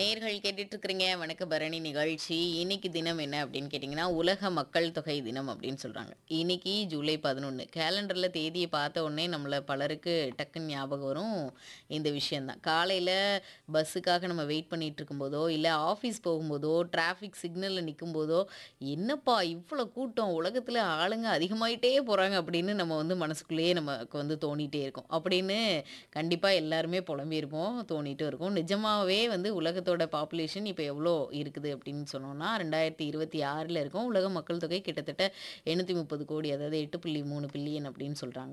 நேர்கள் கேட்டுட்டு இருக்கிறீங்க வணக்க பரணி நிகழ்ச்சி இன்னைக்கு தினம் என்ன அப்படின்னு கேட்டிங்கன்னா உலக மக்கள் தொகை தினம் அப்படின்னு சொல்கிறாங்க இன்னைக்கு ஜூலை பதினொன்று கேலண்டரில் தேதியை பார்த்த உடனே நம்மளை பலருக்கு டக்குன்னு ஞாபகம் வரும் இந்த விஷயந்தான் காலையில் பஸ்ஸுக்காக நம்ம வெயிட் பண்ணிட்டு இருக்கும்போதோ இல்லை ஆஃபீஸ் போகும்போதோ டிராஃபிக் சிக்னலில் நிற்கும் போதோ என்னப்பா இவ்வளோ கூட்டம் உலகத்தில் ஆளுங்க அதிகமாயிட்டே போகிறாங்க அப்படின்னு நம்ம வந்து மனசுக்குள்ளேயே நமக்கு வந்து தோணிட்டே இருக்கும் அப்படின்னு கண்டிப்பாக எல்லாருமே புலம்பியிருப்போம் தோணிட்டும் இருக்கும் நிஜமாகவே வந்து உலகத்தோட பாப்புலேஷன் இப்போ எவ்வளோ இருக்குது அப்படின்னு சொன்னோம்னா ரெண்டாயிரத்தி இருபத்தி ஆறில் இருக்கும் உலக மக்கள் தொகை கிட்டத்தட்ட எண்ணூற்றி முப்பது கோடி அதாவது எட்டு புள்ளி மூணு பில்லியன் அப்படின்னு சொல்கிறாங்க